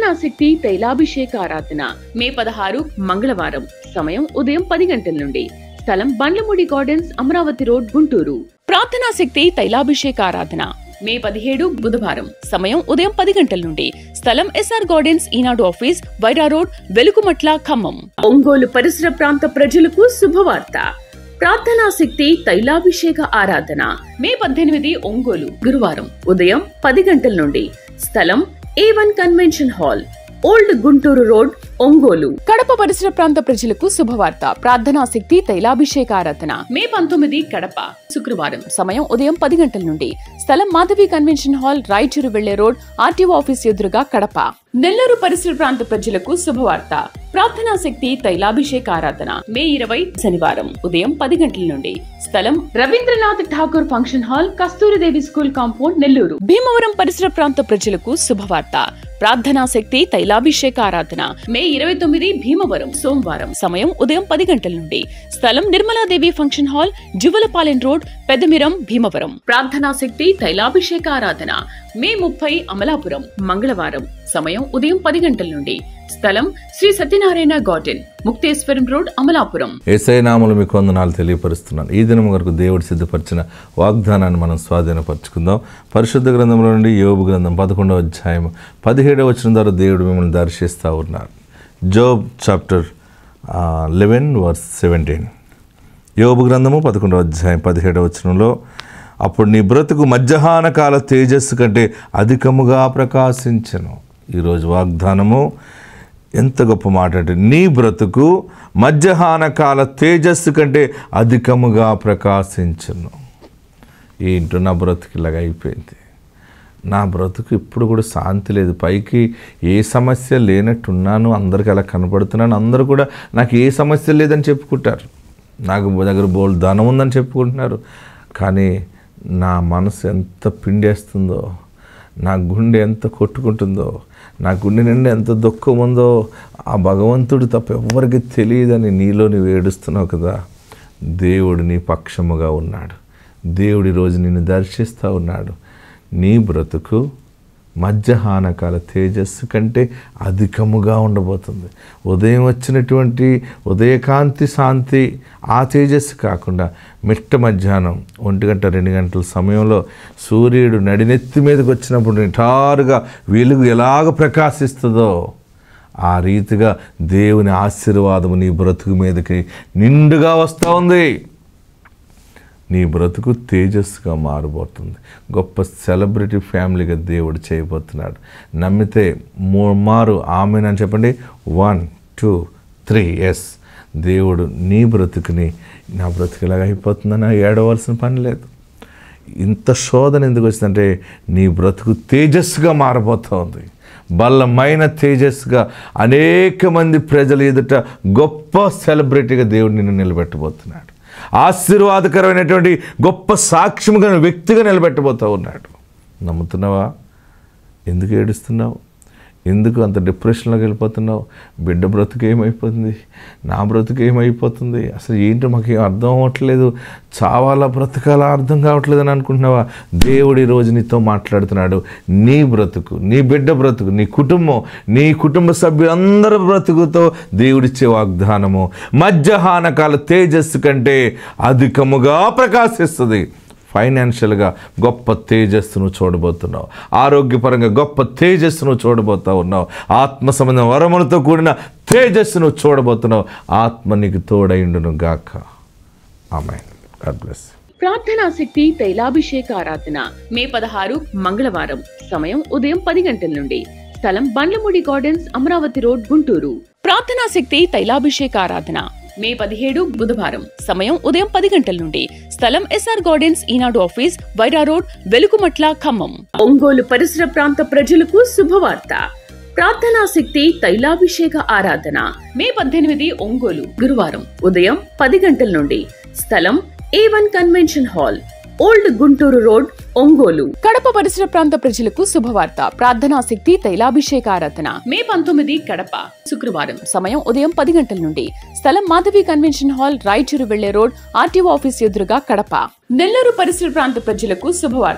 ప్రార్థనా శక్తి తైలాభిషేక ఆరాధన మే పదహారు మంగళవారం సమయం ఉదయం పది గంటల నుండి స్థలం బండ్లమూడి గార్డెన్స్ అమరావతి రోడ్ గుంటూరు ప్రార్థనా శక్తి తైలాభిషేక ఆరాధన మే పదిహేడు బుధవారం సమయం ఉదయం పది గంటల నుండి స్థలం SR gardens Eenadu office Wyra road Velukumatla Khammam Ongole పరిసర ప్రాంత ప్రజలకు శుభవార్త ప్రార్థనా శక్తి తైలాభిషేక ఆరాధన మే పద్దెనిమిది ఒంగోలు గురువారం ఉదయం పది గంటల నుండి స్థలం A one convention hall old Guntur road Ongole Kadapa పరిసర ప్రాంత ప్రజలకు శుభవార్త ప్రార్థనా శక్తి తైలాభిషేక ఆరాధన మే పంతొమ్మిది కడప శుక్రవారం సమయం ఉదయం పది గంటల నుండి స్థలం మాధవి కన్వెన్షన్ హాల్ రాయచూరు వెళ్లే రోడ్ ఆర్టీఓ ఆఫీస్ ఎదురుగా కడప నెల్లూరు పరిసర ప్రాంత ప్రజలకు శుభవార్త ప్రార్థనా శక్తి తైలాభిషేక ఆరాధన మే ఇరవై శనివారం ఉదయం పది గంటల నుండి స్థలం Rabindranath Thakur function hall Kasturidevi school compound Nellore Bhimavaram పరిసర ప్రాంత ప్రజలకు శుభవార్త ప్రార్థనా శక్తి తైలాభిషేక ఆరాధన మే ఇరవై తొమ్మిది భీమవరం సోమవారం సమయం ఉదయం పది గంటల నుండి స్థలం Nirmaladevi function hall Juvalapalem road Peddamiram Bhimavaram ప్రార్థనా శక్తి తైలాభిషేక ఆరాధన మే ముప్పై అమలాపురం మంగళవారం సమయం ఉదయం పది గంటల నుండి స్థలం శ్రీ సత్యనారాయణ గార్డెన్ ముక్తేశ్వరం రోడ్ అమలాపురం ఏసై నామలు మీకు వందనాలు తెలియపరుస్తున్నాను ఈ దినం వరకు దేవుడు సిద్ధపరిచిన వాగ్దానాన్ని మనం స్వాధీనపరచుకుందాం పరిశుద్ధ గ్రంథంలో నుండి యోబు గ్రంథం పదకొండవ అధ్యాయం పదిహేడవ వచ్చిన ద్వారా దేవుడు మిమ్మల్ని దర్శిస్తూ ఉన్నారు Job chapter eleven verse seventeen యోబు గ్రంథము పదకొండవ అధ్యాయం పదిహేడవ వచనంలో అప్పుడు నీ బ్రతుకు మధ్యాహ్న కాల తేజస్సు కంటే అధికముగా ప్రకాశించను ఈరోజు వాగ్దానము ఎంత గొప్ప మాట అంటే నీ బ్రతుకు మధ్యాహ్న కాల తేజస్సు కంటే అధికముగా ప్రకాశించును ఏంటో నా బ్రతుకు ఇలాగ అయిపోయింది నా బ్రతుకు ఇప్పుడు కూడా శాంతి లేదు పైకి ఏ సమస్య లేనట్టున్నాను అందరికి అలా కనపడుతున్నాను అందరూ కూడా నాకు ఏ సమస్య లేదని చెప్పుకుంటారు నాకు దగ్గర బోల్ ధనం ఉందని చెప్పుకుంటున్నారు కానీ నా మనసు ఎంత పిండేస్తుందో నా గుండె ఎంత కొట్టుకుంటుందో నా గుండె నిండా ఎంత దుఃఖం ఉందో ఆ భగవంతుడు తప్ప ఎవ్వరికి తెలియదని నీలో నువ్వు ఏడుస్తున్నావు కదా దేవుడు నీ పక్షముగా ఉన్నాడు దేవుడి రోజు నిన్ను దర్శిస్తూ ఉన్నాడు నీ బ్రతుకు మధ్యాహ్నకాల తేజస్సు కంటే అధికముగా ఉండబోతుంది ఉదయం వచ్చినటువంటి ఉదయకాంతి శాంతి ఆ తేజస్సు కాకుండా మిట్ట మధ్యాహ్నం ఒంటి గంట రెండు గంటల సమయంలో సూర్యుడు నడినెత్తి మీదకి వచ్చినప్పుడు నిటారుగా వెలుగు ఎలాగ ప్రకాశిస్తుందో ఆ రీతిగా దేవుని ఆశీర్వాదము నీ బ్రతుకు మీదకి నిండుగా వస్తూ ఉంది నీ బ్రతుకు తేజస్సుగా మారబోతుంది గొప్ప సెలబ్రిటీ ఫ్యామిలీగా దేవుడు చేయబోతున్నాడు నమ్మితే మారు ఆమెనని చెప్పండి వన్ టూ త్రీ ఎస్ దేవుడు నీ బ్రతుకుని నా బ్రతుకు ఇలాగ అయిపోతుందని ఏడవలసిన పని లేదు ఇంత శోధన ఎందుకు వచ్చిందంటే నీ బ్రతుకు తేజస్సుగా మారబోతోంది బలమైన తేజస్సుగా అనేక మంది ప్రజల ఎదుట గొప్ప సెలబ్రిటీగా దేవుడు నిన్ను నిలబెట్టబోతున్నాడు ఆశీర్వాదకరమైనటువంటి గొప్ప సాక్ష్యముగా వ్యక్తిగా నిలబెట్టబోతూ ఉన్నాడు నమ్ముతున్నావా ఎందుకు ఏడుస్తున్నావు ఎందుకు అంత డిప్రెషన్లోకి వెళ్ళిపోతున్నావు బిడ్డ బ్రతుకు ఏమైపోతుంది నా బ్రతుకు ఏమైపోతుంది అసలు ఏంటో మాకు ఏం అర్థం అవ్వట్లేదు చావాలా బ్రతకాలా అర్థం కావట్లేదు అని అనుకుంటున్నావా దేవుడు ఈ రోజు నీతో మాట్లాడుతున్నాడు నీ బ్రతుకు నీ బిడ్డ బ్రతుకు నీ కుటుంబం నీ కుటుంబ సభ్యులందరి బ్రతుకుతో దేవుడిచ్చే వాగ్దానము మధ్యాహ్న కాల తేజస్సు కంటే అధికముగా ప్రకాశిస్తుంది ఫైనాన్షియల్గా గొప్ప తేజస్సును చూడబోతున్నావు ఆరోగ్యపరంగా గొప్ప తేజస్సును చూడబోతా ఉన్నావు ఆత్మ సంబంధం వరములతో కూడిన తేజస్సును చూడబోతున్నావు ఆత్మ నీకు తోడైండును గాక ఆమె గాడ్ బ్లెస్ ప్రార్థనా శక్తి తైలాభిషేక ఆరాధన మే పదహారు మంగళవారం సమయం ఉదయం పది గంటల నుండి స్థలం బండ్లమూడి గార్డెన్స్ అమరావతి రోడ్ గుంటూరు ప్రార్థనా శక్తి తైలాభిషేక ఆరాధన మే పదిహేడు బుధవారం సమయం ఉదయం పది గంటల నుండి స్థలం SR gardens Eenadu office Wyra road Velukumatla Khammam Ongole పరిసర ప్రాంత ప్రజలకు శుభవార్త ప్రార్థనా శక్తి తైలాభిషేక ఆరాధన మే పద్దెనిమిది ఒంగోలు గురువారం ఉదయం పది గంటల నుండి స్థలం A one convention hall old Guntur road Ongole Kadapa పరిసర ప్రాంత ప్రజలకు శుభవార్త ప్రార్థనా శక్తి తైలాభిషేక ఆరాధన మే పంతొమ్మిది కడప శుక్రవారం సమయం ఉదయం పది గంటల నుండి స్థలం మాధవి కన్వెన్షన్ హాల్ రాయచూరు వెళ్లే రోడ్ ఆర్టీఓ ఆఫీస్ ఎదురుగా కడప నెల్లూరు పరిసర ప్రాంత ప్రజలకు శుభవార్త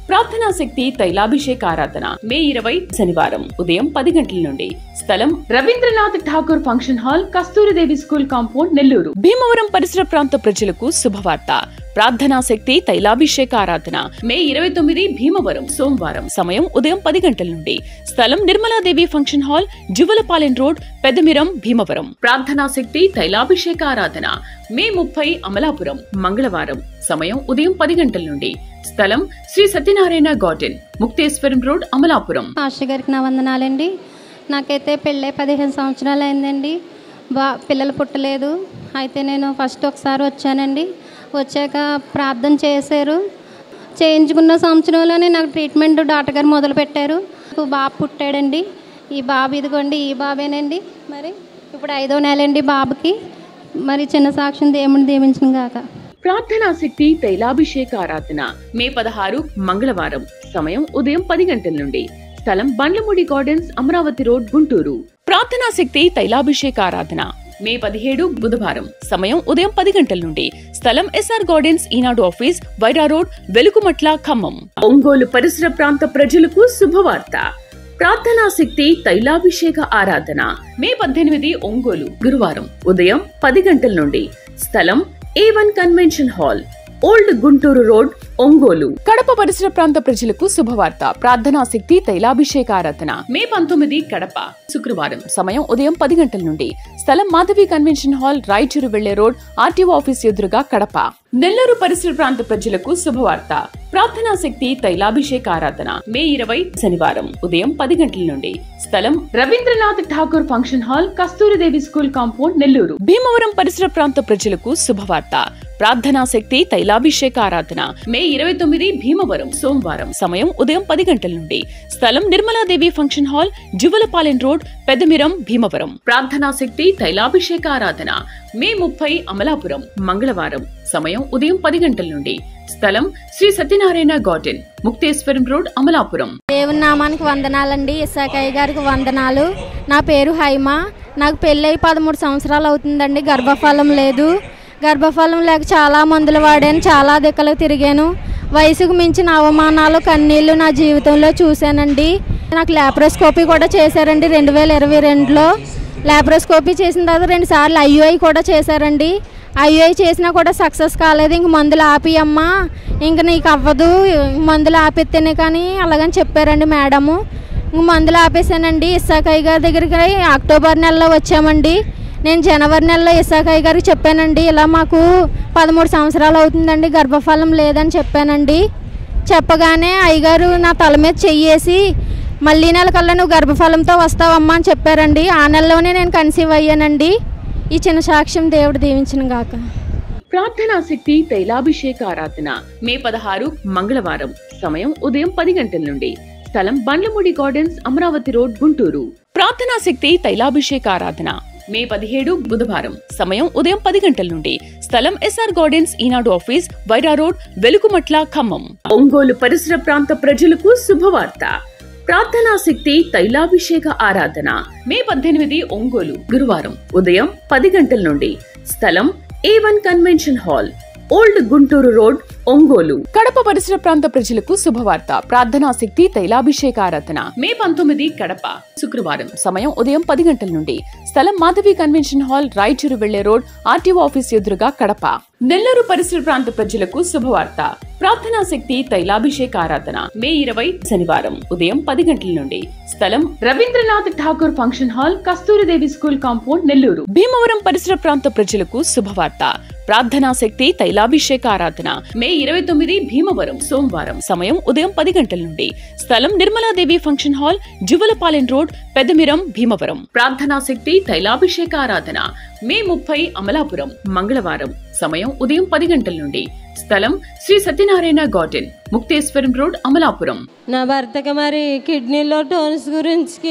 ప్రార్థనా శక్తి తైలాభిషేక ఆరాధన మే ఇరవై శనివారం ఉదయం పది గంటల నుండి స్థలం Rabindranath Thakur function hall Kasturidevi school compound Nellore Bhimavaram పరిసర ప్రాంత ప్రజలకు శుభవార్త ప్రార్థనా శక్తి తైలాభిషేక ఆరాధన మే ఇరవై తొమ్మిది భీమవరం సోమవారం సమయం ఉదయం పది గంటల నుండి స్థలం Nirmaladevi function hall Juvalapalem road Peddamiram Bhimavaram ప్రార్థనా శక్తి తైలాభిషేక ఆరాధన మే ముప్పై అమలాపురం మంగళవారం సమయం ఉదయం పది గంటల నుండి స్థలం Shri Satyanarayana garden Mukteswaram road Amalapuram pastor గారికి నా వందనాలండి నాకైతే పెళ్ళై పదిహేను సంవత్సరాలు అయిందండి బా పిల్లలు పుట్టలేదు అయితే నేను ఫస్ట్ ఒకసారి వచ్చానండి వచ్చాక ప్రార్థన చేశారు చేయించుకున్న సంవత్సరంలోనే నాకు ట్రీట్మెంట్ డాక్టర్ గారు మొదలు పెట్టారు నాకు బాబు పుట్టాడండి ఈ బాబు ఇదిగోండి ఈ బాబేనండి మరి ఇప్పుడు ఐదో నెలండి బాబుకి మరి చిన్న సాక్ష్యం దేవుని దీవించిన గాక ప్రార్థనా శక్తి తైలాభిషేక ఆరాధన మే పదహారు మంగళవారం సమయం ఉదయం పది గంటల నుండి స్థలం బండ్లమూడి గార్డెన్స్ అమరావతి రోడ్ గుంటూరు ప్రార్థనా శక్తి తైలాభిషేక ఆరాధన మే పదిహేడు బుధవారం సమయం ఉదయం పది గంటల నుండి స్థలం SR gardens Eenadu office Wyra road Velukumatla Khammam Ongole పరిసర ప్రాంత ప్రజలకు శుభవార్త ప్రార్థనా శక్తి తైలాభిషేక ఆరాధన మే పద్దెనిమిది ఒంగోలు గురువారం ఉదయం పది గంటల నుండి స్థలం A one convention hall old Guntur road Ongole Kadapa పరిసర ప్రాంత ప్రజలకు శుభవార్త ప్రార్థనా శక్తి తైలాభిషేక ఆరాధన మే పంతొమ్మిది కడప శుక్రవారం సమయం ఉదయం పది గంటల నుండి స్థలం మాధవి కన్వెన్షన్ హాల్ రాయచూరు వెళ్లే రోడ్ ఆర్టీఓ ఆఫీస్ ఎదురుగా కడప నెల్లూరు పరిసర ప్రాంత ప్రజలకు శుభవార్త ప్రార్థనా శక్తి తైలాభిషేక ఆరాధన మే ఇరవై శనివారం ఉదయం పది గంటల నుండి స్థలం Rabindranath Thakur function hall Kasturidevi school compound Nellore Bhimavaram పరిసర ప్రాంత ప్రజలకు శుభవార్త ప్రార్థనా శక్తి తైలాభిషేక ఆరాధన మే ఇరవై తొమ్మిది భీమవరం సోమవారం సమయం ఉదయం పది గంటల నుండి స్థలం Nirmaladevi function hall Juvalapalem road Peddamiram Bhimavaram ప్రార్థనా శక్తి తైలాభిషేక ఆరాధన మే ముప్పై అమలాపురం మంగళవారం సమయం ఉదయం పది గంటల నుండి స్థలం శ్రీ సత్యనారాయణ గార్డెన్ ముక్తేశ్వరం రోడ్ అమలాపురం దేవుని నామానికి వందనాలండి ఇసాకయ్య గారికి వందనాలు నా పేరు హైమ నాకు పెళ్ళై పదమూడు సంవత్సరాలు అవుతుందండి గర్భఫలం లేదు గర్భఫలం లేక చాలా మందులు వాడాను చాలా దిక్కలకు తిరిగాను వయసుకు మించిన అవమానాలు కన్నీళ్లు నా జీవితంలో చూశానండి నాకు లాప్రోస్కోపీ కూడా చేశారండి రెండు వేల ఇరవై రెండులో లాప్రోస్కోపీ చేసిన తర్వాత రెండు సార్లు ఐయుఐ కూడా చేశారండి ఐయుఐ చేసినా కూడా సక్సెస్ కాలేదు ఇంక మందులు ఆపి అమ్మా ఇంక నీకు అవ్వదు మందులు ఆపేస్తేనే కానీ అలాగని చెప్పారండి మేడము ఇంక మందులు ఆపేసానండి ఇస్సాకయ్య గారి దగ్గరికి అక్టోబర్ నెలలో వచ్చామండి నేను జనవరి నెలలో ఇస్సాకయ్య గారికి చెప్పానండి ఇలా మాకు పదమూడు సంవత్సరాలు అవుతుందండి గర్భఫలం లేదని చెప్పానండి చెప్పగానే అయ్యగారు నా తల మీద చెయ్యేసి మళ్ళీ నెల కల్లా నువ్వు గర్భఫలంతో వస్తావమ్మా అని చెప్పారండి ఆ నెలలోనే నేను కన్సీవ్ అయ్యానండి ఈ చిన్న సాక్ష్యం దేవుడు దీవించిన గాక ప్రార్థనా శక్తి తైలాభిషేక ఆరాధన మే పదహారు మంగళవారం సమయం ఉదయం పది గంటల నుండి స్థలం బండ్లమూడి గార్డెన్స్ అమరావతి రోడ్ గుంటూరు ప్రార్థనా శక్తి తైలాభిషేక ఆరాధన మే పదిహేడు బుధవారం సమయం ఉదయం పది గంటల నుండి స్థలం SR gardens Eenadu office Wyra road Velukumatla Khammam Ongole పరిసర ప్రాంత ప్రజలకు శుభవార్త ప్రార్థనా శక్తి తైలాభిషేక ఆరాధన మే పద్దెనిమిది ఒంగోలు గురువారం ఉదయం పది గంటల నుండి స్థలం A one convention hall old Guntur road Ongole Kadapa పరిసర ప్రాంత ప్రజలకు శుభవార్త ప్రార్థనా శక్తి తైలాభిషేక ఆరాధన మే పంతొమ్మిది కడప శుక్రవారం సమయం ఉదయం పది గంటల నుండి స్థలం మాధవి కన్వెన్షన్ హాల్ రాయచూరు వెళ్లే రోడ్ ఆర్టీఓ ఆఫీస్ ఎదురుగా కడప నెల్లూరు పరిసర ప్రాంత ప్రజలకు శుభవార్త ప్రార్థనా శక్తి తైలాభిషేక ఆరాధన మే ఇరవై శనివారం ఉదయం పది గంటల నుండి స్థలం Rabindranath Thakur function hall Kasturidevi school compound Nellore Bhimavaram పరిసర ప్రాంత ప్రజలకు శుభవార్త ప్రార్థనా శక్తి తైలాభిషేక ఆరాధన మే ఇరవై తొమ్మిది భీమవరం సోమవారం సమయం ఉదయం పది గంటల నుండి స్థలం Nirmaladevi function hall Juvalapalem road Peddamiram Bhimavaram ప్రార్థనా శక్తి తైలాభిషేక ఆరాధన మే ముప్పై అమలాపురం మంగళవారం సమయం ఉదయం పది గంటల నుండి స్థలం శ్రీ సత్యనారాయణ గార్డెన్ ముక్తేశ్వరం రోడ్ అమలాపురం నా భర్తకి మరి కిడ్నీలో టోన్స్ గురించి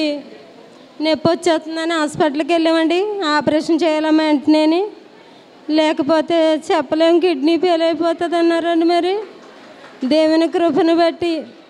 నొప్పి వచ్చేస్తుందని హాస్పిటల్కి వెళ్ళామండి ఆపరేషన్ చేయాలమ్మా వెంటనే లేకపోతే చెప్పలేం కిడ్నీ ఫెయిల్ అయిపోతుంది అన్నారండి మరి దేవుని కృపను బట్టి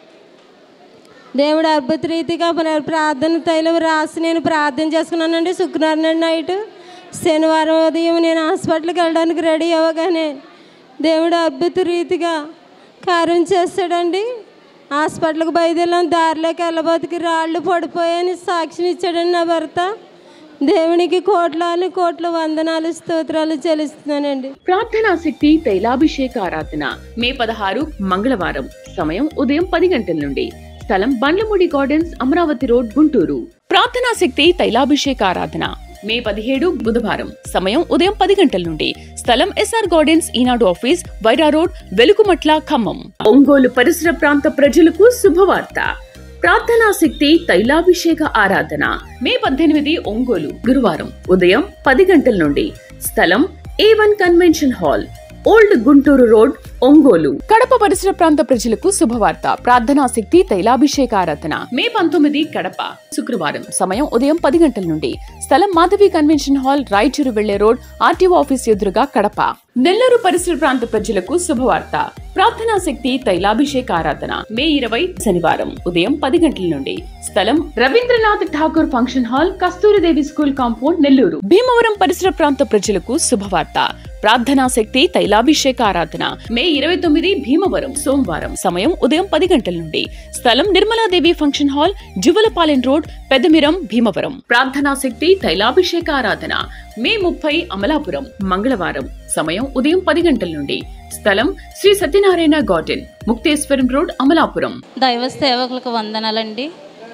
దేవుడు అద్భుత రీతిగా మన ప్రార్థన తైలం రాసి నేను ప్రార్థన చేసుకున్నానండి శుక్రవారం నైట్ శనివారం ఉదయం నేను హాస్పిటల్కి వెళ్ళడానికి రెడీ అవ్వగానే దేవుడు అద్భుత రీతిగా కార్యం చేస్తాడండి హాస్పిటల్కి బయలుదేరాం దారిలోకి వెళ్ళబోతుకి రాళ్ళు పడిపోయాయని సాక్ష్యం ఇచ్చాడండి నా భర్త దేవునికి కోట్లాలు కోట్ల వందనాలు స్తోత్రాలు చెల్లిస్తున్నానండి ప్రార్థనా శక్తి తైలాభిషేక ఆరాధన మే పదహారు మంగళవారం సమయం ఉదయం పది గంటల నుండి స్థలం బండ్లమూడి గార్డెన్స్ అమరావతి రోడ్ గుంటూరు ప్రార్థనా శక్తి తైలాభిషేక ఆరాధన మే పదిహేడు బుధవారం సమయం ఉదయం పది గంటల నుండి స్థలం SR gardens Eenadu office Wyra road Velugumatla Khammam Ongole పరిసర ప్రాంత ప్రజలకు శుభవార్త ప్రార్థనా శక్తి తైలాభిషేక ఆరాధన మే పద్దెనిమిది ఒంగోలు గురువారం ఉదయం పది గంటల నుండి స్థలం A one convention hall old Guntur road Ongole Kadapa పరిసర ప్రాంత ప్రజలకు శుభవార్త ప్రార్థనా శక్తి తైలాభిషేక ఆరాధన మే పంతొమ్మిది కడప శుక్రవారం సమయం ఉదయం పది గంటల నుండి స్థలం మాధవి కన్వెన్షన్ హాల్ రాయచూరు వెళ్లే రోడ్ ఆర్టీఓ ఆఫీస్ ఎదురుగా కడప నెల్లూరు పరిసర ప్రాంత ప్రజలకు శుభవార్త ప్రార్థనా శక్తి తైలాభిషేక ఆరాధన మే ఇరవై శనివారం ఉదయం పది గంటల నుండి స్థలం Rabindranath Thakur function hall Kasturidevi school compound Nellore Bhimavaram పరిసర ప్రాంత ప్రజలకు శుభవార్త ప్రార్థనా శక్తి తైలాభిషేక ఆరాధన మే ఇరవై తొమ్మిది భీమవరం సోమవారం సమయం ఉదయం పది గంటల నుండి స్థలం Nirmaladevi function hall Juvalapalem road Peddamiram Bhimavaram ప్రార్థనా శక్తి తైలాభిషేక ఆరాధన మే ముప్పై అమలాపురం మంగళవారం సమయం ఉదయం పది గంటల నుండి స్థలం శ్రీ సత్యనారాయణ గార్డెన్ ముక్తేశ్వరం రోడ్ అమలాపురం దైవ సేవకులకు వందనాలండి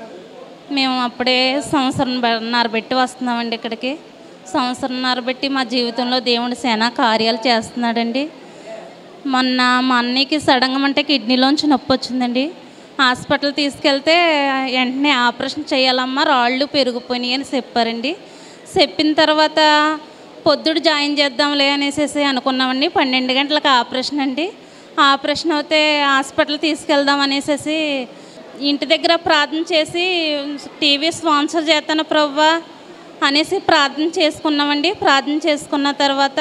మేము అప్పుడే సంవత్సరంన్నర పెట్టి వస్తున్నామండి ఇక్కడికి సంవత్సరంన్నర పెట్టి మా జీవితంలో దేవుడు సేనా కార్యాలు చేస్తున్నాడండి మొన్న మా అన్నయ్యకి సడన్గా అంటే కిడ్నీలోంచి నొప్పి వచ్చిందండి హాస్పిటల్ తీసుకెళ్తే వెంటనే ఆపరేషన్ చేయాలమ్మా రాళ్ళు పెరిగిపోయినాయి అని చెప్పారండి చెప్పిన తర్వాత పొద్దుడు జాయిన్ చేద్దాంలే అనేసి అనుకున్నామండి పన్నెండు గంటలకు ఆపరేషన్ అండి ఆపరేషన్ అయితే హాస్పిటల్ తీసుకెళ్దాం అనేసి ఇంటి దగ్గర ప్రార్థన చేసి టీవీ స్పాన్సర్ చేస్తాను ప్రవ్వా అనేసి ప్రార్థన చేసుకున్నామండి ప్రార్థన చేసుకున్న తర్వాత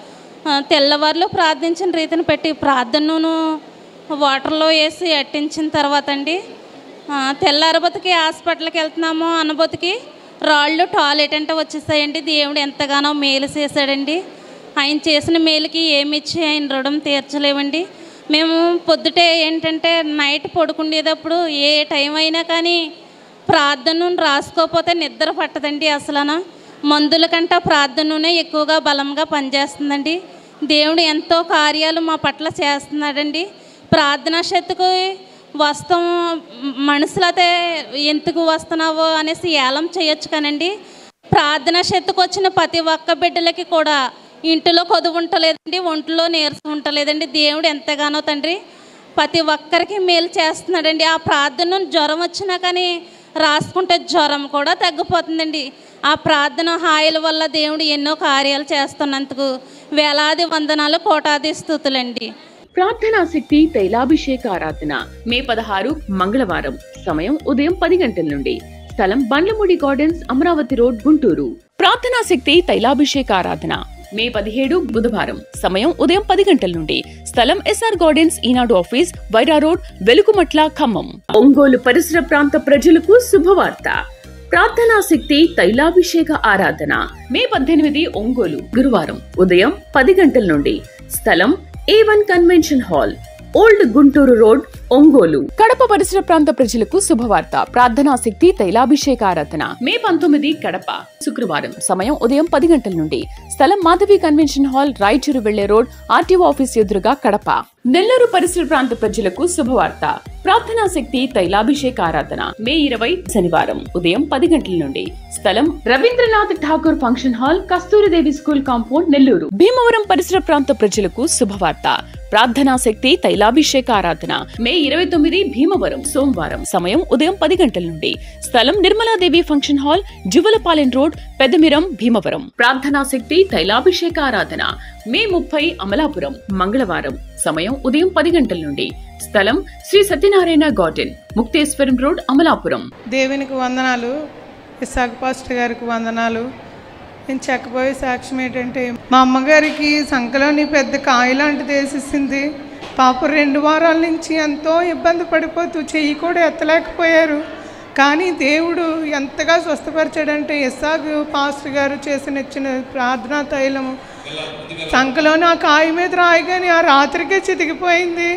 ఆ, తెల్లవారులు ప్రార్థించిన రీతిని పెట్టి ప్రార్థనను వాటర్లో వేసి అట్టించిన తర్వాత అండి ఆ, తెల్లారబతికి హాస్పిటల్కి వెళ్తున్నాము అనబతికి రాళ్ళు టాయిలెట్ అంటే వచ్చేసాయండి దేవుడు ఎంతగానో మేలు చేశాడండి ఆయన చేసిన మేలుకి ఏమి ఇచ్చి ఆయన రుణం తీర్చలేమండి మేము పొద్దుటే ఏంటంటే నైట్ పడుకునేటప్పుడు ఏ టైం అయినా కానీ ప్రార్థనను రాసుకోకపోతే నిద్ర పట్టదండి అసలన మందుల కంటే ప్రార్థననే ఎక్కువగా బలంగా పనిచేస్తుందండి దేవుడు ఎంతో కార్యాలు మా పట్ల చేస్తున్నాడండి ప్రార్థనా శక్తికి వస్తాం మనుషులైతే ఎందుకు వస్తున్నావో అనేసి ఏలం చేయొచ్చు కానండి ప్రార్థన శక్తికి వచ్చిన ప్రతి ఒక్క బిడ్డలకి కూడా ఇంటిలో కొదువు ఉంటలేదండి ఒంట్లో నీరసం ఉంటలేదండి దేవుడు ఎంతగానో తండ్రి ప్రతి ఒక్కరికి మేలు చేస్తున్నాడండి ఆ ప్రార్థన జ్వరం వచ్చినా కానీ రాసుకుంటే జ్వరం కూడా తగ్గిపోతుందండి ఆ ప్రార్థన హాయిల వల్ల దేవుడు ఎన్నో కార్యాలు చేస్తున్నందుకు వేలాది వందనాలు కోటాది స్థుతులండి ప్రార్థనా శక్తి తైలాభిషేక ఆరాధన మే పదహారు మంగళవారం సమయం ఉదయం పది గంటల నుండి స్థలం బండ్లమూడి గార్డెన్స్ అమరావతి రోడ్ గుంటూరు ప్రార్థనా శక్తి తైలాభిషేక ఆరాధన మే పదిహేడు బుధవారం సమయం ఉదయం పది గంటల నుండి స్థలం SR gardens Eenadu office Wyra road Velugumatla Khammam Ongole పరిసర ప్రాంత ప్రజలకు శుభవార్త ప్రార్థనా శక్తి తైలాభిషేక ఆరాధన మే పద్దెనిమిది ఒంగోలు గురువారం ఉదయం పది గంటల నుండి స్థలం A one convention hall old Guntur road Ongole Kadapa పరిసర ప్రాంత ప్రజలకు శుభవార్త ప్రార్థనా శక్తి తైలాభిషేక ఆరాధన మే పంతొమ్మిది కడప శుక్రవారం సమయం ఉదయం పది గంటల నుండి స్థలం మాధవి కన్వెన్షన్ హాల్ రాయచూరు వెళ్లే రోడ్ ఆర్టీఓ ఆఫీస్ ఎదురుగా కడప నెల్లూరు పరిసర ప్రాంత ప్రజలకు శుభవార్త ప్రార్థనా శక్తి తైలాభిషేక ఆరాధన మే ఇరవై శనివారం ఉదయం పది గంటల నుండి స్థలం Rabindranath Thakur function hall Kasturidevi school compound Nellore Bhimavaram పరిసర ప్రాంత ప్రజలకు శుభవార్త ప్రార్థనా శక్తి తైలాభిషేక ఆరాధన మే ఇరవై తొమ్మిది భీమవరం సోమవారం సమయం ఉదయం పది గంటల నుండి స్థలం Nirmaladevi function hall Juvalapalem road Peddamiram Bhimavaram ప్రార్థనా శక్తి తైలాభిషేక ఆరాధన మే ముప్పై అమలాపురం మంగళవారం సమయం ఉదయం పది గంటల నుండి స్థలం శ్రీ సత్యనారాయణ గార్డెన్ ముక్తేశ్వరం రోడ్ అమలాపురం దేవునికి వందనాలు ఇసాక్ పాస్టర్ గారికి వందనాలు నేను చెప్పబోయే సాక్ష్యం ఏంటంటే మా అమ్మగారికి సంకలోని పెద్ద కాయ లాంటిది వేసేసింది పాప రెండు వారాల నుంచి ఎంతో ఇబ్బంది పడిపోతూ చెయ్యి కూడా ఎత్తలేకపోయారు కానీ దేవుడు ఎంతగా స్వస్థపరిచాడంటే ఇస్సాక్ పాస్టర్ గారు చేసిన ఇచ్చిన ప్రార్థనా తైలము సంకలోని ఆ కాయ మీద రాయగానే ఆ రాత్రికే చితికిపోయింది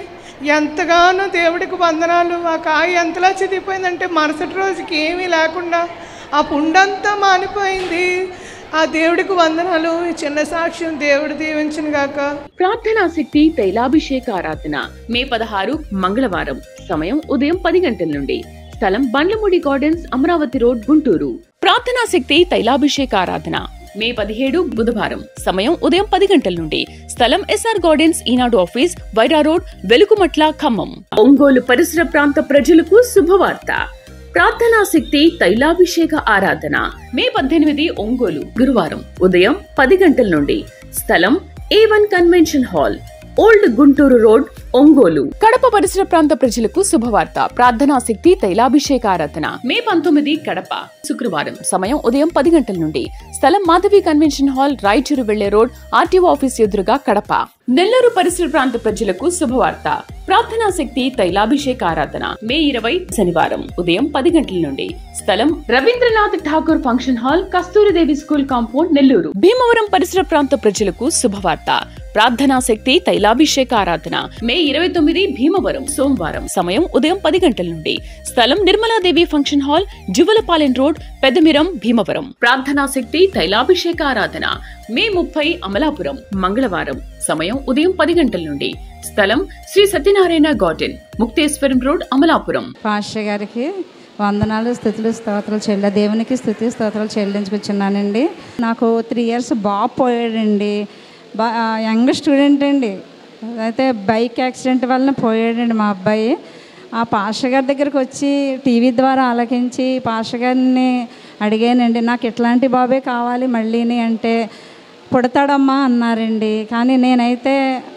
ఎంతగానో దేవుడికి వందనాలు ఆ కాయ ఎంతలా చిదిగిపోయిందంటే మరుసటి రోజుకి ఏమీ లేకుండా ఆ పుండంతా మానిపోయింది ఆ దేవుడికి వందనాలు ఈ చిన్న సాక్ష్యం దేవుడు దీవించిన గాక ప్రార్థనా శక్తి తైలాభిషేక ఆరాధన మే పదహారు మంగళవారం సమయం ఉదయం పది గంటల నుండి స్థలం బండ్లమూడి గార్డెన్స్ అమరావతి రోడ్ గుంటూరు ప్రార్థనా శక్తి తైలాభిషేక ఆరాధన మే పదిహేడు బుధవారం సమయం ఉదయం పది గంటల నుండి స్థలం SR gardens Eenadu office Wyra road Velukumatla Khammam Ongole పరిసర ప్రాంత ప్రజలకు శుభవార్త ప్రార్థనా శక్తి తైలాభిషేక ఆరాధన మే పద్దెనిమిది ఒంగోలు గురువారం ఉదయం పది గంటల నుండి స్థలం A one convention hall old Guntur road Ongole Kadapa పరిసర ప్రాంత ప్రజలకు శుభవార్త ప్రార్థనా శక్తి తైలాభిషేక ఆరాధన మే పంతొమ్మిది కడప శుక్రవారం సమయం ఉదయం పది గంటల నుండి స్థలం మాధవి కన్వెన్షన్ హాల్ రాయచూరు వెళ్లే రోడ్ ఆర్టీఓ ఆఫీస్ ఎదురుగా కడప నెల్లూరు పరిసర ప్రాంత ప్రజలకు శుభవార్త ప్రార్థనా శక్తి తైలాభిషేక ఆరాధన మే ఇరవై శనివారం ఉదయం పది గంటల నుండి స్థలం Rabindranath Thakur function hall Kasturidevi school compound Nellore Bhimavaram పరిసర ప్రాంత ప్రజలకు శుభవార్త ప్రార్థనా శక్తి తైలాభిషేక ఆరాధన మే ఇరవై తొమ్మిది భీమవరం సోమవారం సమయం ఉదయం పది గంటల నుండి స్థలం Nirmaladevi function hall Juvalapalem road Pedamiram Bhimavaram ప్రార్థనా శక్తి తైలాభిషేక ఆరాధన మే ముప్పై అమలాపురం మంగళవారం సమయం ఉదయం పది గంటల నుండి స్థలం Shri Satyanarayana garden Mukteswaram road Amalapuram pastor గారికి వందనాలు స్థుతులు స్తోత్రాలు చెల్ల దేవునికి స్థుతి స్తోత్రాలు చెల్లించుకొచ్చున్నానండి నాకు త్రీ ఇయర్స్ బాబు పోయాడండి బా యంగ్ స్టూడెంట్ అండి అయితే బైక్ యాక్సిడెంట్ వలన పోయాడండి మా అబ్బాయి ఆ పాస్టర్ గారి దగ్గరికి వచ్చి టీవీ ద్వారా ఆలకించి పాస్టర్ గారిని అడిగానండి నాకు ఇట్లాంటి బాబే కావాలి మళ్ళీని అంటే పుడతాడమ్మా అన్నారండి కానీ నేనైతే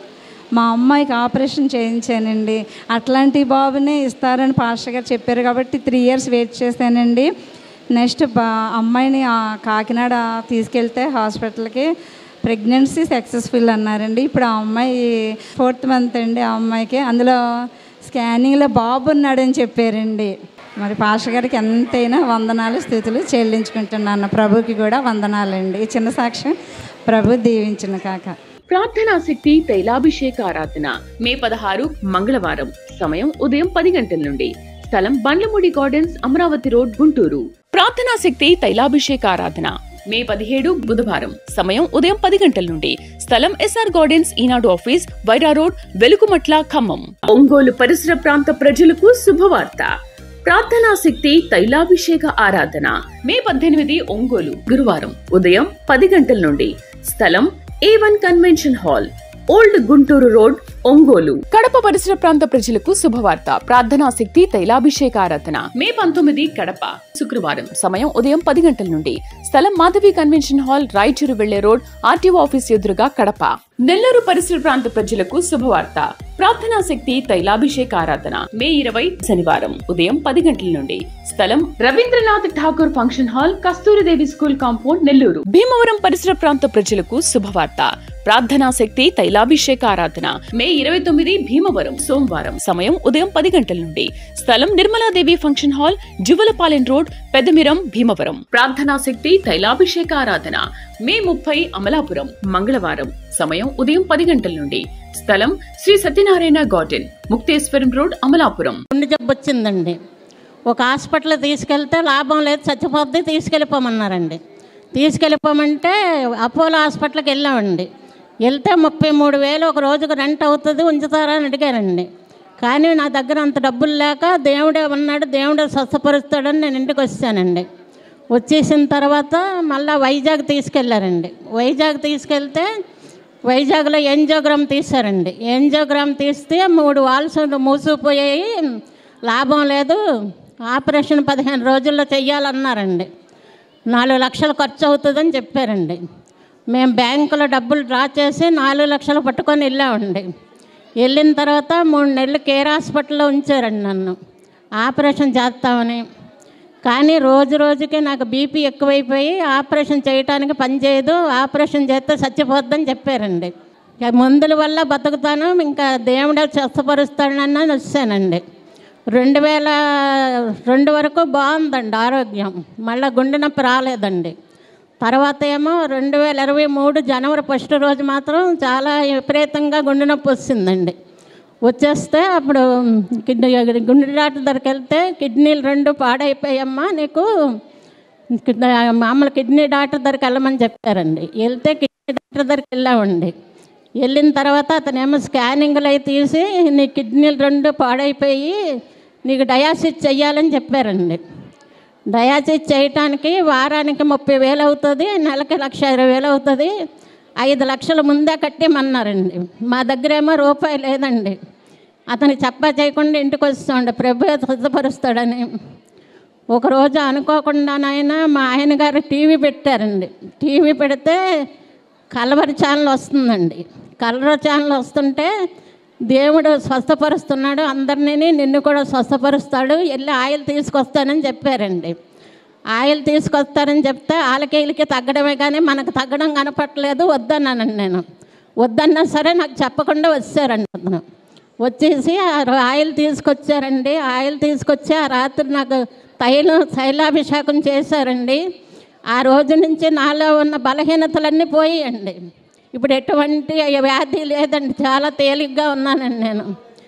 మా అమ్మాయికి ఆపరేషన్ చేయించానండి అట్లాంటి బాబునే ఇస్తారని పాస్టర్ గారు చెప్పారు కాబట్టి త్రీ ఇయర్స్ వెయిట్ చేశానండి నెక్స్ట్ బా అమ్మాయిని ఆ కాకినాడ తీసుకెళ్తే హాస్పిటల్కి ప్రెగ్నెన్సీ సక్సెస్ఫుల్ అన్నారండి ఇప్పుడు ఆ అమ్మాయి ఫోర్త్ మంత్ అండి ఆ అమ్మాయికి అందులో స్కానింగ్లో బాబు ఉన్నాడని చెప్పారండి మరి పాస్టర్ గారికి ఎంతైనా వందనాలు స్థితులు చెల్లించుకుంటున్నాను ప్రభుకి కూడా వందనాలండి ఈ చిన్న సాక్ష్యం ప్రభు దీవించిన కాక ప్రార్థనా శక్తి తైలాభిషేక ఆరాధన మే పదహారు మంగళవారం సమయం ఉదయం పది గంటల నుండి స్థలం బండ్లమూడి గార్డెన్స్ అమరావతి రోడ్ గుంటూరు ప్రార్థనా శక్తి తైలాభిషేక ఆరాధన మే పదిహేడు బుధవారం సమయం ఉదయం పది గంటల నుండి స్థలం SR gardens Eenadu office Wyra road Velukumatla Khammam Ongole పరిసర ప్రాంత ప్రజలకు శుభవార్త ప్రార్థనా శక్తి తైలాభిషేక ఆరాధన మే పద్దెనిమిది ఒంగోలు గురువారం ఉదయం పది గంటల నుండి స్థలం A one convention hall old Guntur road Ongole Kadapa పరిసర ప్రాంత ప్రజలకు శుభవార్త ప్రార్థనా శక్తి తైలాభిషేక ఆరాధన మే పంతొమ్మిది కడప శుక్రవారం సమయం ఉదయం పది గంటల నుండి స్థలం మాధవి కన్వెన్షన్ హాల్ రాయచూరు వెళ్లే రోడ్ ఆర్టీఓ ఆఫీస్ ఎదురుగా కడప నెల్లూరు పరిసర ప్రాంత ప్రజలకు శుభవార్త ప్రార్థనా శక్తి తైలాభిషేక ఆరాధన మే ఇరవై శనివారం ఉదయం పది గంటల నుండి స్థలం Rabindranath Thakur function hall Kasturidevi school compound Nellore Bhimavaram పరిసర ప్రాంత ప్రజలకు శుభవార్త ప్రార్థనా శక్తి తైలాభిషేక ఆరాధన మే ఇరవై తొమ్మిది భీమవరం సోమవారం సమయం ఉదయం పది గంటల నుండి స్థలం Nirmaladevi function hall Juvalapalem road Pedamiram Bhimavaram ప్రార్థనా శక్తి తైలాభిషేక ఆరాధన మే ముప్పై అమలాపురం మంగళవారం సమయం ఉదయం పది గంటల నుండి స్థలం శ్రీ సత్యనారాయణ గార్డెన్ ముక్తేశ్వరం రోడ్ అమలాపురం గుండె జబ్బు వచ్చిందండి ఒక హాస్పిటల్ తీసుకెళ్తే లాభం లేదు చచ్చిపోద్ది తీసుకెళ్ళిపోమన్నారండి తీసుకెళ్ళిపోమంటే అపోలో హాస్పిటల్కి వెళ్ళామండి వెళ్తే ముప్పై మూడు వేలు ఒక రోజుకు రెంట్ అవుతుంది ఉంచుతారా అని అడిగారండి కానీ నా దగ్గర అంత డబ్బులు లేక దేవుడే ఉన్నాడు దేవుడే స్వస్థపరుస్తాడని నేను ఇంటికి వచ్చానండి వచ్చేసిన తర్వాత మళ్ళీ వైజాగ్ తీసుకెళ్ళారండి వైజాగ్ తీసుకెళ్తే వైజాగ్లో ఎంజోగ్రామ్ తీశారండి ఎంజోగ్రామ్ తీస్తే మూడు వాల్స్ మూసిపోయాయి లాభం లేదు ఆపరేషన్ పదిహేను రోజుల్లో చెయ్యాలన్నారండి నాలుగు లక్షలు ఖర్చు అవుతుందని చెప్పారండి మేము బ్యాంకులో డబ్బులు డ్రా చేసి నాలుగు లక్షలు పట్టుకొని వెళ్ళామండి వెళ్ళిన తర్వాత మూడు నెలలు కేర్ హాస్పిటల్లో ఉంచారండి నన్ను ఆపరేషన్ చేస్తామని కానీ రోజు రోజుకి నాకు బీపీ ఎక్కువైపోయి ఆపరేషన్ చేయటానికి పని చేయదు ఆపరేషన్ చేస్తే చచ్చిపోద్దని చెప్పారండి ఇక మందుల వల్ల బతుకుతాను ఇంకా దేవుడే స్వస్థపరుస్తాడని వచ్చానండి రెండు వేల రెండు వరకు బాగుందండి ఆరోగ్యం మళ్ళీ గుండె నొప్పి రాలేదండి తర్వాత ఏమో రెండు వేల ఇరవై మూడు జనవరి ఫస్ట్ రోజు మాత్రం చాలా విపరీతంగా గుండె నొప్పి వచ్చిందండి వచ్చేస్తే అప్పుడు కిడ్నీ గుండె డాక్టర్ దగ్గరికి వెళ్తే కిడ్నీలు రెండు పాడైపోయామ్మా నీకు కిడ్నీ- మామూలు కిడ్నీ డాక్టర్ దగ్గరికి వెళ్ళమని చెప్పారండి వెళ్తే కిడ్నీ డాక్టర్ దగ్గరికి వెళ్ళామండి వెళ్ళిన తర్వాత అతనేమో స్కానింగ్లు అవి తీసి నీ కిడ్నీలు రెండు పాడైపోయి నీకు డయాసిస్ చెయ్యాలని చెప్పారండి డయాసిస్ చేయటానికి వారానికి ముప్పై వేలు అవుతుంది నెలకి లక్ష ఇరవై వేలు అవుతుంది ఐదు లక్షల ముందే కట్టేమన్నారండి మా దగ్గర ఏమో రూపాయి లేదండి అతనికి చెప్పా చేయకుండా ఇంటికి వస్తుండే ప్రభు సిద్ధపరుస్తాడని ఒకరోజు అనుకోకుండానైనా మా ఆయన గారు టీవీ పెట్టారండి టీవీ పెడితే కలవరి ఛానల్ వస్తుందండి కలవరి ఛానల్ వస్తుంటే దేవుడు స్వస్థపరుస్తున్నాడు అందరినీ నిన్ను కూడా స్వస్థపరుస్తాడు వెళ్ళి ఆయిల్ తీసుకొస్తానని చెప్పారండి ఆయిల్ తీసుకొస్తారని చెప్తే వాళ్ళకి వీళ్ళకి తగ్గడమే కానీ మనకు తగ్గడం కనపట్లేదు వద్దన్నానండి నేను వద్దన్నా సరే నాకు చెప్పకుండా వచ్చారండి అతను వచ్చేసి ఆ రో- ఆయిల్ తీసుకొచ్చారండి ఆయిల్ తీసుకొచ్చి ఆ రాత్రి నాకు తైలం తైలాభిషేకం చేశారండి ఆ రోజు నుంచి నాలో ఉన్న బలహీనతలన్నీ పోయాయండి ఇప్పుడు ఎటువంటి వ్యాధి లేదండి చాలా తేలిగ్గా ఉన్నానండి నేను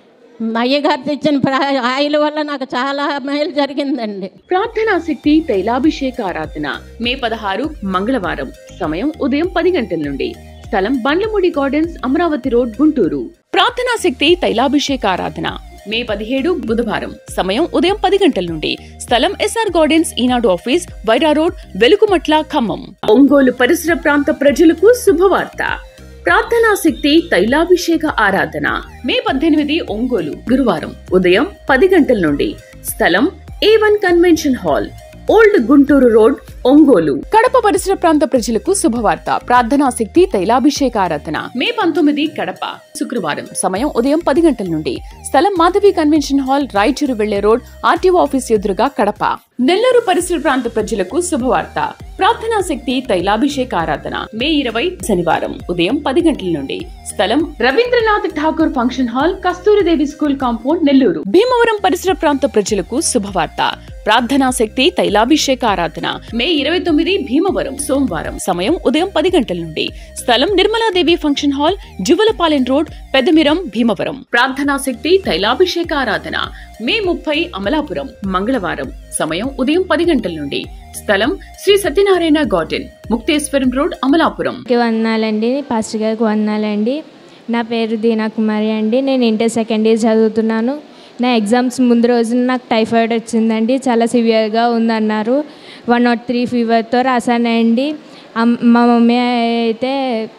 అయ్యగారు ఇచ్చిన ప్రా- ఆయిల్ వల్ల నాకు చాలా మేలు జరిగిందండి ప్రార్థనా శక్తి తైలాభిషేక ఆరాధన మే పదహారు మంగళవారం సమయం ఉదయం పది గంటల నుండి స్థలం బండ్లమూడి గార్డెన్స్ అమరావతి రోడ్ గుంటూరు ప్రార్థనా శక్తి తైలాభిషేక ఆరాధన మే పదిహేడు బుధవారం సమయం ఉదయం పది గంటల నుండి స్థలం SR gardens Eenadu office Wyra road Velugumatla Khammam Ongole పరిసర ప్రాంత ప్రజలకు శుభవార్త ప్రార్థనా శక్తి తైలాభిషేక ఆరాధన మే పద్దెనిమిది ఒంగోలు గురువారం ఉదయం పది గంటల నుండి స్థలం A one convention hall old Guntur road Ongole Kadapa పరిసర ప్రాంత ప్రజలకు శుభవార్త ప్రార్థనా శక్తి తైలాభిషేక ఆరాధన మే పంతొమ్మిది కడప శుక్రవారం సమయం ఉదయం పది గంటల నుండి స్థలం మాధవి కన్వెన్షన్ హాల్ రాయచూరు వెళ్లే రోడ్ ఆర్టీఓ ఆఫీస్ ఎదురుగా కడప నెల్లూరు పరిసర ప్రాంత ప్రజలకు శుభవార్త ప్రార్థనా శక్తి తైలాభిషేక ఆరాధన మే ఇరవై శనివారం ఉదయం పది గంటల నుండి స్థలం Rabindranath Thakur function hall Kasturidevi school compound Nellore Bhimavaram పరిసర ప్రాంత ప్రజలకు శుభవార్త ప్రార్థనా శక్తి తైలాభిషేక ఆరాధన మే ఇరవై తొమ్మిది భీమవరం సోమవారం సమయం ఉదయం పది గంటల నుండి స్థలం Nirmaladevi function hall Juvalapalem road Peddamiram Bhimavaram ప్రార్థనా శక్తి తైలాభిషేక ఆరాధన మే ముప్పై అమలాపురం మంగళవారం సమయం ఉదయం పది గంటల నుండి స్థలం శ్రీ సత్యనారాయణ గార్డెన్ ముక్తేశ్వరం రోడ్ అమలాపురం కి వందనాలండి పాస్టర్ గారికి వందనాలండి నా పేరు దీనా కుమారి అండి నేను ఇంటర్ సెకండ్ ఇయర్ చదువుతున్నాను నా ఎగ్జామ్స్ ముందు రోజున నాకు టైఫాయిడ్ వచ్చిందండి చాలా సివియర్గా ఉందన్నారు వన్ నాట్ త్రీ ఫీవర్తో రాశానండి అమ్- మా మమ్మీ అయితే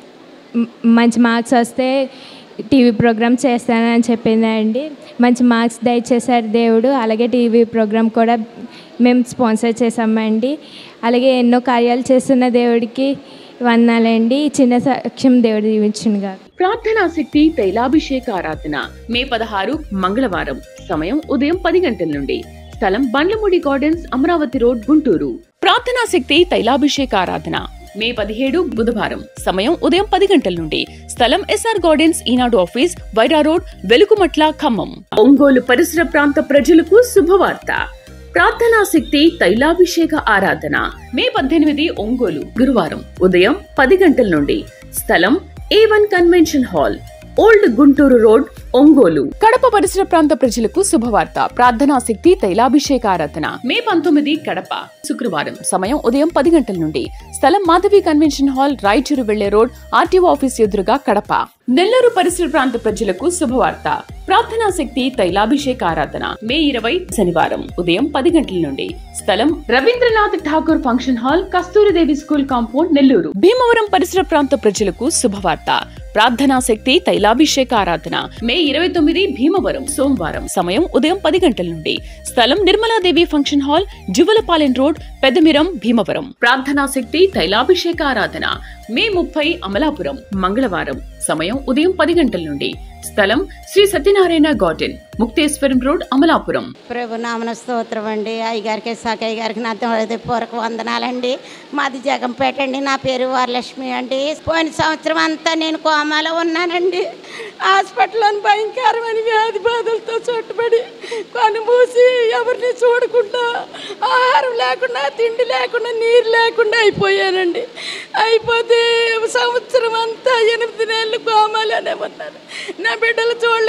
మ్- మంచి మార్క్స్ వస్తే టీవీ ప్రోగ్రామ్ చేస్తానని చెప్పిందండి మంచి మార్క్స్ దయచేశారు దేవుడు అలాగే టీవీ ప్రోగ్రామ్ కూడా మేము స్పాన్సర్ చేసామండి అలాగే ఎన్నో కార్యాలు చేస్తున్న దేవుడికి వందనాలండి ఈ చిన్న సాక్ష్యం దేవుడు దీవించునుగా ప్రార్థనా శక్తి తైలాభిషేక ఆరాధన మే పదహారు మంగళవారం సమయం ఉదయం పది గంటల నుండి స్థలం బండ్లమూడి గార్డెన్స్ అమరావతి రోడ్ గుంటూరు ప్రార్థనా శక్తి తైలాభిషేక ఆరాధన మే పదిహేడు బుధవారం సమయం ఉదయం పది గంటల నుండి స్థలం SR gardens Eenadu office Wyra road Velugumatla Khammam Ongole పరిసర ప్రాంత ప్రజలకు శుభవార్త ప్రార్థనా శక్తి తైలాభిషేక ఆరాధన మే పద్దెనిమిది ఒంగోలు గురువారం ఉదయం పది గంటల నుండి స్థలం A one convention hall old Guntur road Ongole Kadapa పరిసర ప్రాంత ప్రజలకు శుభవార్త ప్రార్థనా శక్తి తైలాభిషేక ఆరాధన మే పంతొమ్మిది కడప శుక్రవారం సమయం ఉదయం పది గంటల నుండి స్థలం మాధవి కన్వెన్షన్ హాల్ రాయచూరు వెళ్లే రోడ్ ఆర్టీఓ ఆఫీస్ ఎదురుగా కడప నెల్లూరు పరిసర ప్రాంత ప్రజలకు శుభవార్త ప్రార్థనా శక్తి తైలాభిషేక ఆరాధన మే ఇరవై శనివారం ఉదయం పది గంటల నుండి స్థలం Rabindranath Thakur function hall Kasturidevi school compound Nellore Bhimavaram పరిసర ప్రాంత ప్రజలకు శుభవార్త ప్రార్థనా శక్తి తైలాభిషేక ఆరాధన మే ఇరవై తొమ్మిది భీమవరం సోమవారం సమయం ఉదయం పది గంటల నుండి స్థలం Nirmaladevi function hall Juvalapalem road Peddamiram Bhimavaram ప్రార్థనా శక్తి తైలాభిషేక ఆరాధన మే ముప్పై అమలాపురం మంగళవారం సమయం ఉదయం పది గంటల నుండి స్థలం శ్రీ సత్యనారాయణ గార్డెన్ ముక్తేశ్వరం రోడ్ అమలాపురం ప్రభు నామన స్తోత్రం అండి అయ్యగారికి సాకయ్య గారికి నా హృదయపూర్వక వందనాలండి మాది జగంపేట అండి నా పేరు వరలక్ష్మి అండి పోయిన సంవత్సరం అంతా నేను కోమాలో ఉన్నానండి హాస్పిటల్లోని భయంకరమైన వ్యాధి బాధలతో చుట్టుబడి కొన్ని మూసి ఎవరిని చూడకుండా ఆహారం లేకుండా తిండి లేకుండా నీరు లేకుండా అయిపోయానండి అయిపోతే సంవత్సరం అంతా ఎనిమిది నెలలు కోమాలోనే ఉన్నాను నా బిడ్డలు చూడలేదు నా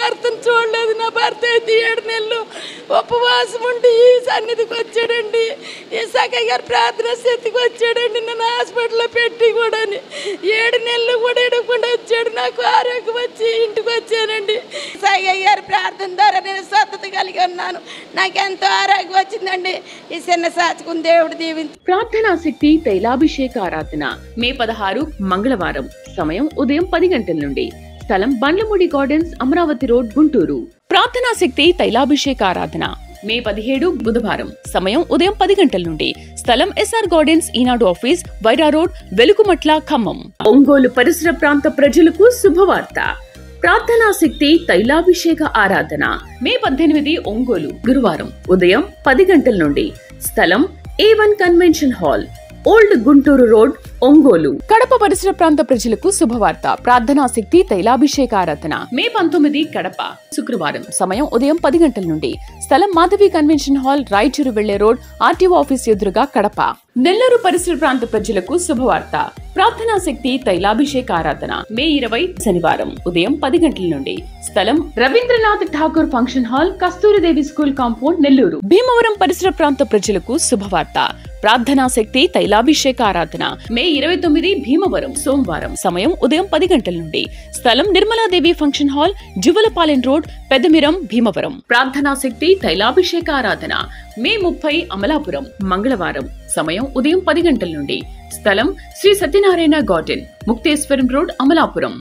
భర్తను చూడలేదు నా భర్త అయితే ఏడు నెలలు ఉపవాసం ఉండి ఈ సన్నిధికి వచ్చాడండి ఈ సఖయ్య గారు ప్రార్థన స్థితికి వచ్చాడండి నన్ను హాస్పిటల్లో పెట్టి కూడా ఏడు నెలలు కూడా ఎడకుండా వచ్చాడు నాకు ఆరోగ్యం వచ్చి ఇంటికి వచ్చానండి సఖయ్య గారి ప్రార్థన ద్వారా నేను స్వస్థత కలిగి ఉన్నాను నాకు ఎంతో ఆరోగ్యం వచ్చిందండి ఈ చిన్న సాచుకుని దేవుడు దీవించి ప్రార్థనా శక్తి తైలాభిషేక ఆరాధన మే పదహారు మంగళవారం సమయం ఉదయం పది గంటల నుండి స్థలం బండ్లమూడి గార్డెన్స్ అమరావతి రోడ్ గుంటూరు ప్రార్థనా శక్తి తైలాభిషేక ఆరాధన మే పదిహేడు బుధవారం సమయం ఉదయం పది గంటల నుండి స్థలం SR gardens Eenadu office Wyra road Velugumatla Khammam Ongole పరిసర ప్రాంత ప్రజలకు శుభవార్త ప్రార్థనా శక్తి తైలాభిషేక ఆరాధన మే పద్దెనిమిది ఒంగోలు గురువారం ఉదయం పది గంటల నుండి స్థలం A one convention hall old Guntur road Ongole Kadapa పరిసర ప్రాంత ప్రజలకు శుభవార్త ప్రార్థనా శక్తి తైలాభిషేక ఆరాధన మే పంతొమ్మిది కడప శుక్రవారం సమయం ఉదయం పది గంటల నుండి స్థలం మాధవి కన్వెన్షన్ హాల్ రాయచూరు వెళ్లే రోడ్ ఆర్టీఓ ఆఫీస్ ఎదురుగా కడప నెల్లూరు పరిసర ప్రాంత ప్రజలకు శుభవార్త ప్రార్థనా శక్తి తైలాభిషేక ఆరాధన మే ఇరవై శనివారం ఉదయం పది గంటల నుండి స్థలం Rabindranath Thakur function hall Kasturidevi school compound Nellore Bhimavaram పరిసర ప్రాంత ప్రజలకు శుభవార్త ప్రార్థనా శక్తి తైలాభిషేక ఆరాధన మే ఇరవై తొమ్మిది భీమవరం సోమవారం సమయం ఉదయం పది గంటల నుండి స్థలం Nirmaladevi function hall Juvalapalem road Peddamiram Bhimavaram ప్రార్థనా శక్తి తైలాభిషేక ఆరాధన మే ముప్పై అమలాపురం మంగళవారం సమయం ఉదయం పది గంటల నుండి స్థలం శ్రీ సత్యనారాయణ గార్డెన్ ముక్తేశ్వరం రోడ్ అమలాపురం